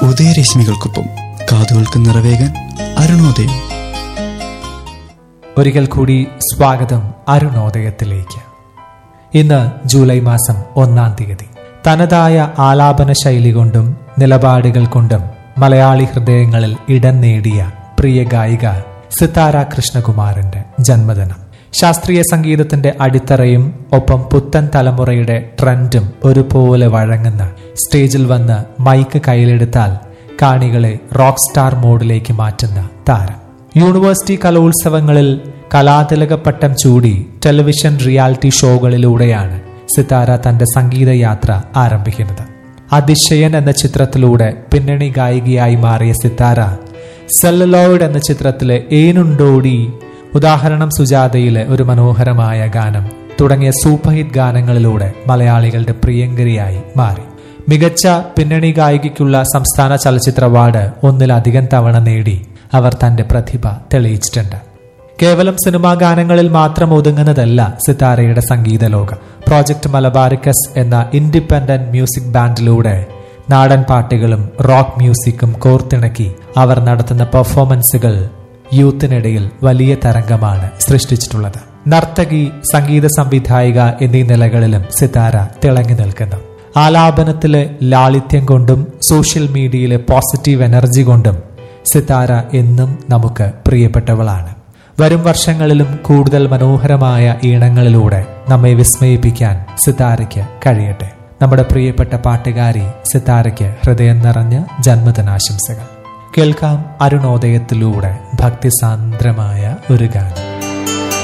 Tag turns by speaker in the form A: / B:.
A: ഉദയരശ്മികൾക്കൊപ്പം കാതുകൾക്ക് നിറവേകാൻ അരുണോദയം
B: ഒരിക്കൽ കൂടി സ്വാഗതം അരുണോദയത്തിലേക്ക് ഇന്ന് ജൂലൈ മാസം ഒന്നാം തീയതി തനതായ ആലാപന ശൈലി കൊണ്ടും നിലപാടുകൾ കൊണ്ടും മലയാളി ഹൃദയങ്ങളിൽ ഇടം നേടിയ പ്രിയ ഗായിക സിതാര കൃഷ്ണകുമാറിന്റെ ജന്മദിനം ശാസ്ത്രീയ സംഗീതത്തിന്റെ അടിത്തറയും ഒപ്പം പുത്തൻ തലമുറയുടെ ട്രെൻഡും ഒരുപോലെ വഴങ്ങുന്ന സ്റ്റേജിൽ വന്ന് മൈക്ക് കയ്യിലെടുത്താൽ കാണികളെ റോക്ക് സ്റ്റാർ മോഡിലേക്ക് മാറ്റുന്ന താരം യൂണിവേഴ്സിറ്റി കലോത്സവങ്ങളിൽ കലാതിലകപ്പട്ടം ചൂടി ടെലിവിഷൻ റിയാലിറ്റി ഷോകളിലൂടെയാണ് സിതാര തന്റെ സംഗീതയാത്ര ആരംഭിക്കുന്നത് അതിശയൻ എന്ന ചിത്രത്തിലൂടെ പിന്നണി ഗായികയായി മാറിയ സിതാര സെല്ലലോയിഡ് എന്ന ചിത്രത്തിലെ ഏനുണ്ടോടി ഉദാഹരണം സുജാതയിലെ ഒരു മനോഹരമായ ഗാനം തുടങ്ങിയ സൂപ്പർ ഹിറ്റ് ഗാനങ്ങളിലൂടെ മലയാളികളുടെ പ്രിയങ്കരിയായി മാറി മികച്ച പിന്നണി ഗായികയ്ക്കുള്ള സംസ്ഥാന ചലച്ചിത്ര അവാർഡ് ഒന്നിലധികം തവണ നേടി അവർ തന്റെ പ്രതിഭ തെളിയിച്ചിട്ടുണ്ട് കേവലം സിനിമാ ഗാനങ്ങളിൽ മാത്രം ഒതുങ്ങുന്നതല്ല സിതാരയുടെ സംഗീത ലോകം പ്രോജക്ട് മലബാരിക്കസ് എന്ന ഇൻഡിപെൻഡന്റ് മ്യൂസിക് ബാൻഡിലൂടെ നാടൻ പാട്ടുകളും റോക്ക് മ്യൂസിക്കും കോർത്തിണക്കി അവർ നടത്തുന്ന പെർഫോമൻസുകൾ യൂത്തിനിടയിൽ വലിയ തരംഗമാണ് സൃഷ്ടിച്ചിട്ടുള്ളത് നർത്തകി സംഗീത സംവിധായിക എന്നീ നിലകളിലും സിതാര തിളങ്ങി നിൽക്കുന്നു ആലാപനത്തിലെ ലാളിത്യം കൊണ്ടും സോഷ്യൽ മീഡിയയിലെ പോസിറ്റീവ് എനർജി കൊണ്ടും സിതാര എന്നും നമുക്ക് പ്രിയപ്പെട്ടവളാണ് വരും വർഷങ്ങളിലും കൂടുതൽ മനോഹരമായ ഈണങ്ങളിലൂടെ നമ്മെ വിസ്മയിപ്പിക്കാൻ സിതാരയ്ക്ക് കഴിയട്ടെ നമ്മുടെ പ്രിയപ്പെട്ട പാട്ടുകാരി സിതാരയ്ക്ക് ഹൃദയം നിറഞ്ഞ ജന്മദിനാശംസകൾ കേൾക്കാം അരുണോദയത്തിലൂടെ ഭക്തിസാന്ദ്രമായ ഒരു ഗാനം